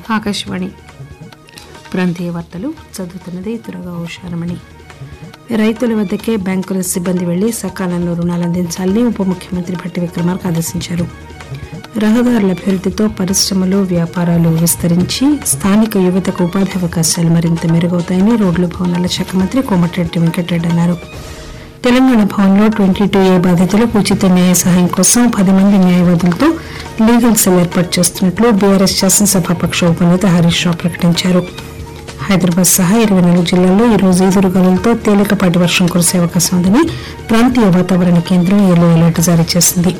ఆకాశవాణి ప్రాంతీయ వార్తలు చదువుతున్నది దురగా ఉషారమణి రైతుల వద్దకే బ్యాంకుల సిబ్బంది వెళ్లి సకాలంలో రుణాలు అందించాలని ఉప ముఖ్యమంత్రి భట్టి విక్రమార్క ఆదేశించారు రహదారుల అభివృద్దితో పరిశ్రమలు వ్యాపారాలు విస్తరించి స్థానిక యువతకు ఉపాధి అవకాశాలు మరింత మెరుగవుతాయని రోడ్లు భవనాల శాఖ మంత్రి కోమటిరెడ్డి వెంకటరెడ్డి అన్నారు తెలంగాణ భవన్లో ట్వంటీ టూ ఏ బాధితులకు ఉచిత న్యాయ సహాయం కోసం పది మంది న్యాయవాదులతో లీగల్ సెల్ ఏర్పాటు చేస్తున్నట్లు బీఆర్ఎస్ శాసనసభాపక్ష ఉపనేత హరీష్ రావు ప్రకటించారు హైదరాబాద్ సహా ఇరవై నాలుగు జిల్లాల్లో ఈ రోజు ఈదురుగాలులతో తేలికపాటి వర్షం కురిసే అవకాశం ఉందని ప్రాంతీయ వాతావరణ కేంద్రం ఎల్లో అలర్ట్ జారీ చేసింది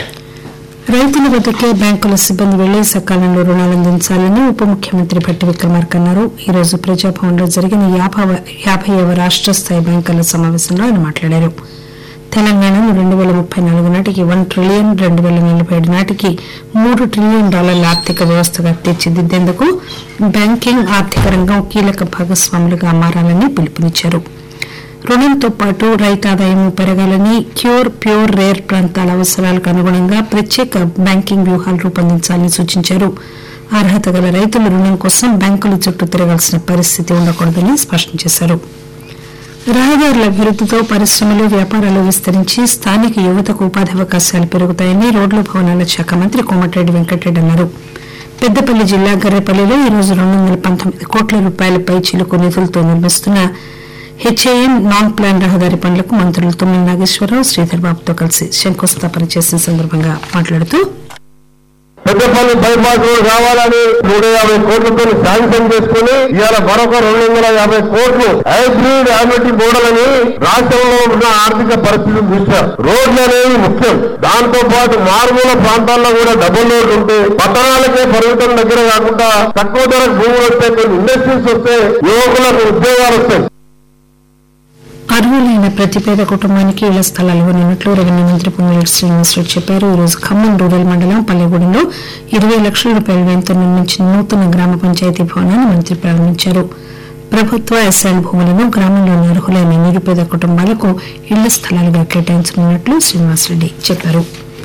రైతుల వద్దకే బ్యాంకుల సిబ్బంది వెళ్లి సకాలంలో రుణాలు అందించాలని ఉప ముఖ్యమంత్రి భట్టి విక్రమార్క అన్నారు ఈ రోజు ప్రజాభవన్లో జరిగిన యాభవ- యాభైవ రాష్ట్ర స్థాయి బ్యాంకర్ల సమావేశంలో ఆయన మాట్లాడారు తెలంగాణను రెండు వేల ముప్పై నాలుగు నాటికి వన్ ట్రిలియన్ రెండు వేల నలభై ఏడు నాటికి మూడు ట్రిలియన్ డాలర్ల ఆర్థిక వ్యవస్థగా తీర్చిదిద్దేందుకు బ్యాంకింగ్ ఆర్థిక రంగం కీలక భాగస్వాములుగా మారాలని పిలుపునిచ్చారు రుణంతో పాటు రైతు ఆదాయం పెరగాలని క్యూర్ ప్యూర్ రేర్ ప్రాంతాల అవసరాలకు అనుగుణంగా ప్రత్యేక బ్యాంకింగ్ వ్యూహాలు రూపొందించాలని సూచించారు అర్హత గల రైతులు రుణం కోసం బ్యాంకుల చుట్టూ తిరగాల్సిన పరిస్థితి ఉండకూడదని స్పష్టం చేశారు రహదారుల అభివృద్దితో పరిశ్రమలు వ్యాపారాలు విస్తరించి స్థానిక యువతకు ఉపాధి అవకాశాలు పెరుగుతాయని రోడ్లు భవనాల శాఖ మంత్రి కోమటిరెడ్డి వెంకటరెడ్డి అన్నారు పెద్దపల్లి జిల్లా గర్రెపల్లిలో ఈ రోజు రెండు వందల పంతొమ్మిది కోట్ల రూపాయలపై చిలుకు నిధులతో నిర్మిస్తున్న హెచ్ఏఎం నాన్ ప్లాన్ రహదారి పనులకు మంత్రులు తుమ్మల నాగేశ్వరరావు శ్రీధర్ బాబుతో కలిసి శంకుస్థాపన చేసిన సందర్భంగా మాట్లాడుతూ పెద్దపల్లి బైపాస్ రోడ్ కావాలని నూట యాభై కోట్లతో శాంక్షన్ చేసుకుని ఇవాళ మరొక రెండు వందల యాభై కోట్లు హైబ్రిడ్ హ్యాబిటీ మోడల్ అని రాష్ట్రంలో ఉన్న ఆర్థిక పరిస్థితిని చూశారు రోడ్లు అనేవి ముఖ్యం దాంతో పాటు మారుమూల ప్రాంతాల్లో కూడా డబుల్ రోడ్లు ఉంటే పట్టణాలకే పరిమితం దగ్గర కాకుండా తక్కువ ధరకు భూములు వస్తే కొన్ని ఇండస్ట్రీస్ వస్తే యువకులకు ఉద్యోగాలు వస్తాయి అర్హులైన ప్రతి పేద కుటుంబానికి ఇళ్ల స్థలాలు ఇవ్వనున్నట్లు రెవెన్యూ మంత్రి పొంగులేటి శ్రీనివాసరెడ్డి చెప్పారు ఈ రోజు ఖమ్మం రూరల్ మండలం పల్లెగూడెంలో ఇరవై లక్షల రూపాయల వ్యయంతో నిర్మించిన నూతన గ్రామ పంచాయతీ భవనాన్ని మంత్రి ప్రారంభించారు ప్రభుత్వ ఎస్ఐల్ భూములను గ్రామంలోని అర్హులైన నిరుపేద కుటుంబాలకు ఇళ్ల స్థలాలుగా కేటాయించనున్నట్లు శ్రీనివాసరెడ్డి చెప్పారు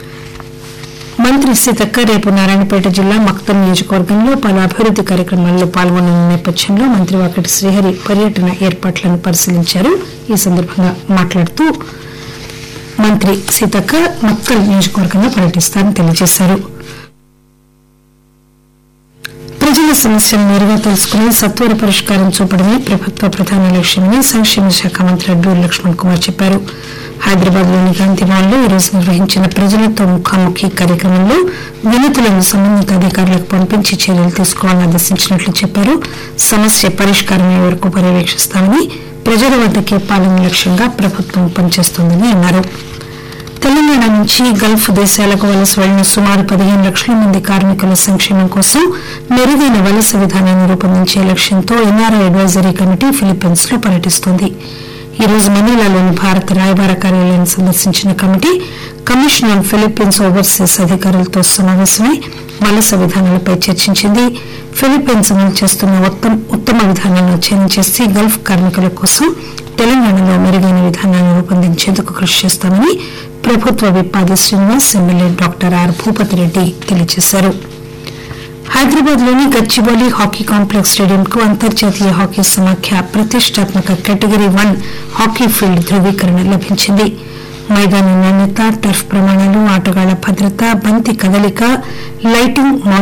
మంత్రి సీతక్క రేపు నారాయణపేట జిల్లా మక్తం నియోజకవర్గంలో పలు అభివృద్ది కార్యక్రమాల్లో పాల్గొన్న నేపథ్యంలో మంత్రి వాకటి శ్రీహరి పర్యటన ఏర్పాట్లను పరిశీలించారు ఈ సందర్భంగా మాట్లాడుతూ మంత్రి సీతక్క మక్తల్ నియోజకవర్గంలో పర్యటిస్తారని తెలియజేశారు ప్రజల సమస్యలు నేరుగా తెలుసుకుని సత్వర పరిష్కారం చూపడమే ప్రభుత్వ ప్రధాన లక్ష్యమని సంక్షేమ శాఖ మంత్రి అడ్డూరి లక్ష్మణ్ కుమార్ చెప్పారు హైదరాబాద్ లోని గాంధీ భవన్ లో ఈరోజు నిర్వహించిన ప్రజలతో ముఖాముఖి కార్యక్రమంలో వినతులను సంబంధిత అధికారులకు పంపించి చర్యలు తీసుకోవాలని ఆదేశించినట్లు చెప్పారు సమస్య పరిష్కారమయ్యే వరకు పర్యవేక్షిస్తామని ప్రజల వద్దకే పాలన లక్ష్యంగా ప్రభుత్వం పనిచేస్తోందని అన్నారు తెలంగాణ నుంచి గల్ఫ్ దేశాలకు వలస వెళ్లిన సుమారు పదిహేను లక్షల మంది కార్మికుల సంక్షేమం కోసం మెరుగైన వలస విధానాన్ని రూపొందించే లక్ష్యంతో ఎన్ఆర్ఐ అడ్వైజరీ కమిటీ ఫిలిప్పీన్స్ లో పర్యటిస్తోంది ఈ రోజు మనీలాలోని భారత రాయబార కార్యాలయాన్ని సందర్శించిన committee commission on Philippines overseas అధికారులతో సమావేశమై వలస విధానాలపై చర్చించింది ఫిలిప్పీన్స్ అమలు చేస్తున్న ఉత్తమ ఉత్తమ విధానాన్ని అధ్యయనం చేసి గల్ఫ్ కార్మికుల కోసం తెలంగాణలో మెరుగైన విధానాన్ని రూపొందించేందుకు కృషి చేస్తామని ప్రభుత్వ whip Adi Srinivas MLA doctor R Bhupathi Reddy తెలియజేశారు హైదరాబాద్ లోని గచ్చిబౌలి హాకీ కాంప్లెక్స్ స్టేడియం కు అంతర్జాతీయ హాకీ సమాఖ్య ప్రతిష్టాత్మక కేటగిరీ వన్ హాకీ ఫీల్డ్ ధృవీకరణ లభించింది మైదాన నాణ్యత టర్ఫ్ ప్రమాణాలు ఆటగాళ్ల భద్రత బంతి కదలిక లైటింగ్